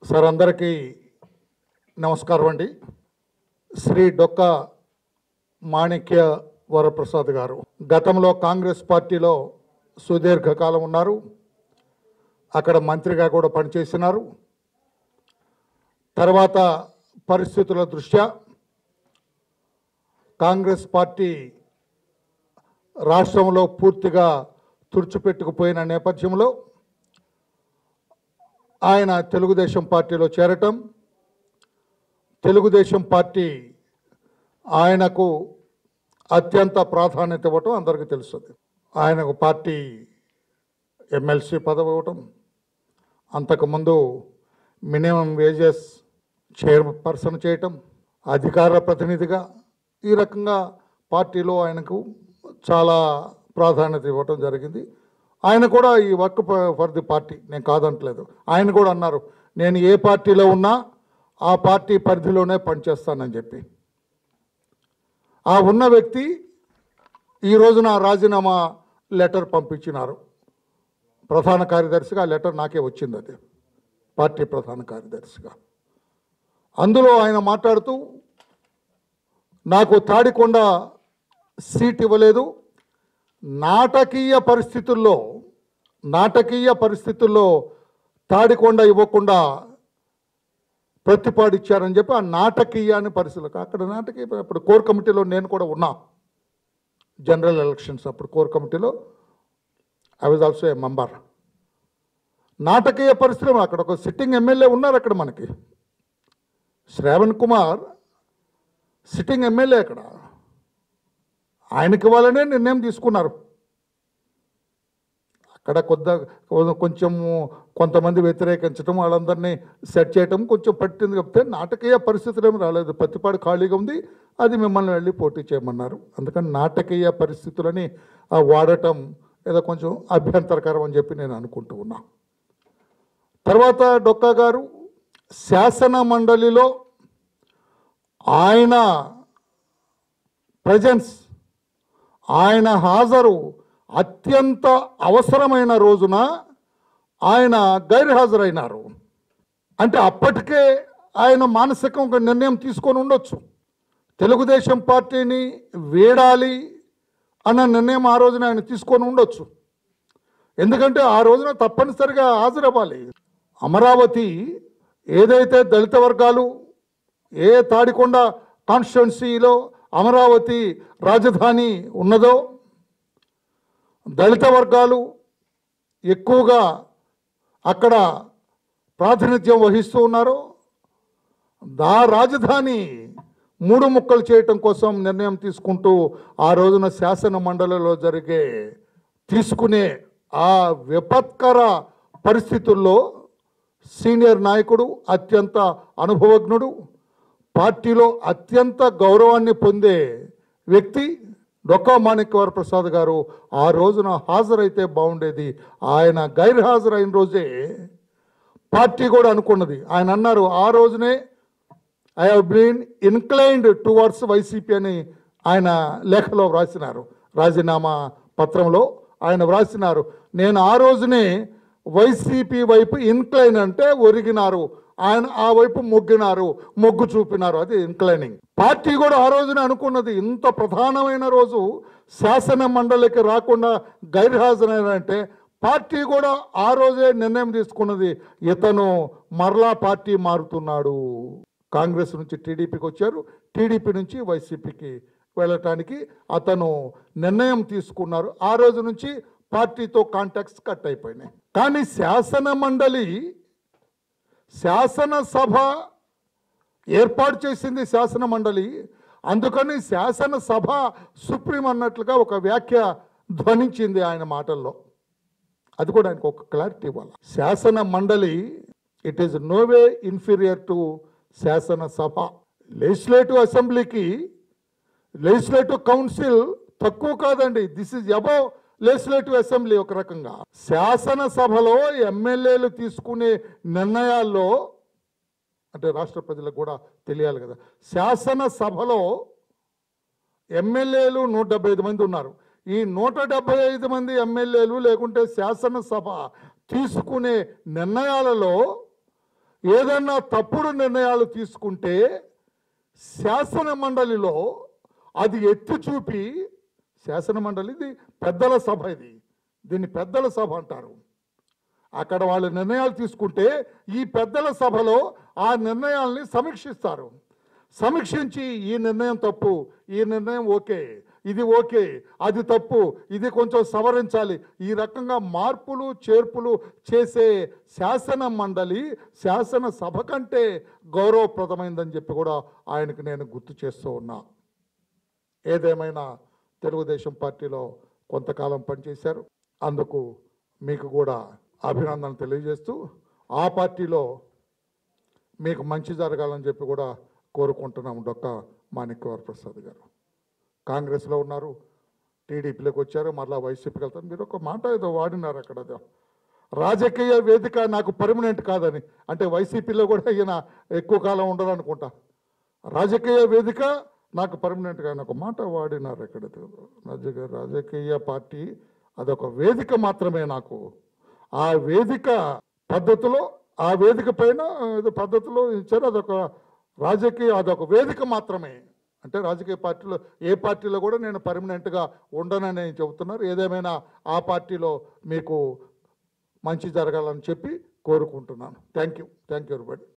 Sir అందరికీ నమస్కారం అండి శ్రీ డొక్క మాణిక్య వరప్రసాద్ గారు గతంలో కాంగ్రెస్ పార్టీలో సుదీర్ఘకాలం ఉన్నారు అక్కడ మంత్రిగా కూడా పనిచేసినారు తర్వాత పరిస్థితుల దృష్ట్యా కాంగ్రెస్ పార్టీ రాష్ట్రంలో పూర్తిగా తుడిచిపెట్టుకుపోయిన నేపథ్యంలో ఆయన తెలుగుదేశం పార్టీలో చేరటం తెలుగుదేశం పార్టీ ఆయనకు అత్యంత ప్రాధాన్యత ఇవ్వటం అందరికీ తెలుస్తుంది ఆయనకు పార్టీ ఎమ్మెల్సీ పదవి ఇవ్వటం అంతకుముందు మినిమం వేజెస్ చైర్పర్సన్ చేయటం అధికార ప్రతినిధిగా ఈ రకంగా పార్టీలో ఆయనకు చాలా ప్రాధాన్యత ఇవ్వటం జరిగింది ఆయన కూడా ఈ వర్క్ ఫర్ ది పార్టీ నేను కాదంటలేదు ఆయన కూడా అన్నారు నేను ఏ పార్టీలో ఉన్నా ఆ పార్టీ పరిధిలోనే పనిచేస్తానని చెప్పి ఆ ఉన్న వ్యక్తి ఈ రోజున రాజీనామా లెటర్ పంపించినారు ప్రధాన కార్యదర్శిగా ఆ లెటర్ నాకే వచ్చింది అది పార్టీ ప్రధాన కార్యదర్శిగా అందులో ఆయన మాట్లాడుతూ నాకు తాడికొండ సీట్ ఇవ్వలేదు నాటకీయ పరిస్థితుల్లో నాటకీయ పరిస్థితుల్లో తాడికొండ ఇవ్వకుండా ప్రతిపాడిచ్చారని చెప్పి ఆ నాటకీయ అని పరిస్థితులు అక్కడ నాటకీయ అప్పుడు కోర్ కమిటీలో నేను కూడా ఉన్నా జనరల్ ఎలక్షన్స్ అప్పుడు కోర్ కమిటీలో I was also a member నాటకీయ పరిస్థితులు అక్కడ ఒక సిట్టింగ్ ఎమ్మెల్యే ఉన్నారు అక్కడ మనకి శ్రావణ్ కుమార్ సిట్టింగ్ ఎమ్మెల్యే అక్కడ ఆయనకి ఇవ్వాలనే నిర్ణయం తీసుకున్నారు అక్కడ కొద్ద కొంచెము కొంతమంది వ్యతిరేకించడం వాళ్ళందరినీ సెట్ చేయటం కొంచెం పట్టింది చెప్తే నాటకీయ పరిస్థితులు ఏమి రాలేదు పత్తిపాడు ఖాళీగా ఉంది అది మిమ్మల్ని వెళ్ళి పోటీ చేయమన్నారు అందుకని నాటకీయ పరిస్థితులని ఆ వాడటం ఏదో కొంచెం అభ్యంతరకరం అని చెప్పి నేను అనుకుంటూ ఉన్నా తర్వాత డొక్కా గారు శాసన మండలిలో ఆయన ప్రజెన్స్ ఆయన హాజరు అత్యంత అవసరమైన రోజున ఆయన గైర్హాజరైనారు అంటే అప్పటికే ఆయన మానసికం ఒక నిర్ణయం తీసుకొని ఉండొచ్చు తెలుగుదేశం పార్టీని వీడాలి అన్న నిర్ణయం ఆ రోజున ఆయన తీసుకొని ఉండొచ్చు ఎందుకంటే ఆ రోజున తప్పనిసరిగా హాజరవ్వాలి అమరావతి ఏదైతే దళిత వర్గాలు ఏ తాడికొండ కాన్స్టిట్యున్సీలో అమరావతి రాజధాని ఉన్నదో దళిత వర్గాలు ఎక్కువగా అక్కడ ప్రాతినిధ్యం వహిస్తూ ఉన్నారు దా రాజధాని మూడు ముక్కలు చేయటం కోసం నిర్ణయం తీసుకుంటూ ఆ రోజున శాసన మండలిలో జరిగే తీసుకునే ఆ విపత్కర పరిస్థితుల్లో సీనియర్ నాయకుడు అత్యంత అనుభవజ్ఞుడు పార్టీలో అత్యంత గౌరవాన్ని పొందే వ్యక్తి డొక్కా మాణిక్యవర ప్రసాద్ గారు ఆ రోజున హాజరైతే బాగుండేది ఆయన గైర్హాజరైన రోజే పార్టీ కూడా అనుకున్నది ఆయన అన్నారు ఆ రోజునే I have been inclined towards YCP అని ఆయన లేఖలో వ్రాసినారు రాజీనామా పత్రంలో ఆయన వ్రాసినారు నేను ఆ రోజునే వైసీపీ వైపు ఇన్క్లైన్ అంటే ఒరిగినారు ఆయన ఆ వైపు మొగ్గినారు మొగ్గు చూపినారు అది ఇన్క్లైనింగ్ పార్టీ కూడా ఆ రోజున అనుకున్నది ఇంత ప్రధానమైన రోజు శాసన మండలికి రాకుండా గైర్హాజరైనంటే పార్టీ కూడా ఆ రోజే నిర్ణయం తీసుకున్నది ఇతను మరలా పార్టీ మారుతున్నాడు కాంగ్రెస్ నుంచి టీడీపీకి వచ్చారు టీడీపీ నుంచి వైసీపీకి వెళ్ళటానికి అతను నిర్ణయం తీసుకున్నారు ఆ రోజు నుంచి పార్టీతో కాంటాక్ట్స్ కట్ అయిపోయినాయి కానీ శాసన మండలి శాసనసభ ఏర్పాటు చేసింది శాసన మండలి అందుకని శాసనసభ సుప్రీం అన్నట్లుగా ఒక వ్యాఖ్య ధ్వనించింది ఆయన మాటల్లో అది కూడా ఆయనకు ఒక క్లారిటీ ఇవ్వాలి శాసన మండలి it is no way inferior to శాసనసభ లెజిస్లేటివ్ అసెంబ్లీకి లెజిస్లేటివ్ కౌన్సిల్ తక్కువ కాదండి this is above legislative assembly ఒక రకంగా శాసనసభలో ఎమ్మెల్యేలు తీసుకునే నిర్ణయాల్లో అంటే రాష్ట్ర ప్రజలకు కూడా తెలియాలి కదా శాసనసభలో ఎమ్మెల్యేలు నూట డెబ్బై ఐదు మంది ఉన్నారు ఈ నూట డెబ్బై ఐదు మంది ఎమ్మెల్యేలు లేకుంటే శాసనసభ తీసుకునే నిర్ణయాలలో ఏదన్నా తప్పుడు నిర్ణయాలు తీసుకుంటే శాసన మండలిలో అది ఎత్తి చూపి శాసన మండలి ఇది పెద్దల సభ ఇది దీన్ని పెద్దల సభ అంటారు అక్కడ వాళ్ళు నిర్ణయాలు తీసుకుంటే ఈ పెద్దల సభలో ఆ నిర్ణయాల్ని సమీక్షిస్తారు సమీక్షించి ఈ నిర్ణయం తప్పు ఈ నిర్ణయం ఓకే ఇది ఓకే అది తప్పు ఇది కొంచెం సవరించాలి ఈ రకంగా మార్పులు చేర్పులు చేసే శాసన మండలి శాసన సభ కంటే గౌరవప్రదమైందని చెప్పి కూడా ఆయనకు నేను గుర్తు చేస్తూ ఉన్నా ఏదేమైనా తెలుగుదేశం పార్టీలో కొంతకాలం పనిచేశారు అందుకు మీకు కూడా అభినందనలు తెలియజేస్తూ ఆ పార్టీలో మీకు మంచి జరగాలని చెప్పి కూడా కోరుకుంటున్నాము డొక్క మాణిక్యవర ప్రసాద్ గారు కాంగ్రెస్లో ఉన్నారు టీడీపీలోకి వచ్చారు మళ్ళీ వైసీపీకి వెళ్తారు మీరు ఒక మాట ఏదో వాడినారు అక్కడ ఏదో. రాజకీయ వేదిక నాకు పర్మనెంట్ కాదని అంటే వైసీపీలో కూడా ఈయన ఎక్కువ కాలం ఉండదు అనుకుంటా రాజకీయ వేదిక నాకు పర్మనెంట్గా ఆయన ఒక మాట వాడినారు ఇక్కడ రాజకీయ రాజకీయ పార్టీ అదొక వేదిక మాత్రమే నాకు ఆ వేదిక పద్ధతిలో ఆ వేదిక పైన ఏదో పద్ధతిలో ఇచ్చారు అదొక రాజకీయ అదొక వేదిక మాత్రమే అంటే రాజకీయ పార్టీలో ఏ పార్టీలో కూడా నేను పర్మనెంట్గా ఉండనని చెబుతున్నారు ఏదేమైనా ఆ పార్టీలో మీకు మంచి జరగాలని చెప్పి కోరుకుంటున్నాను thank you thank you everybody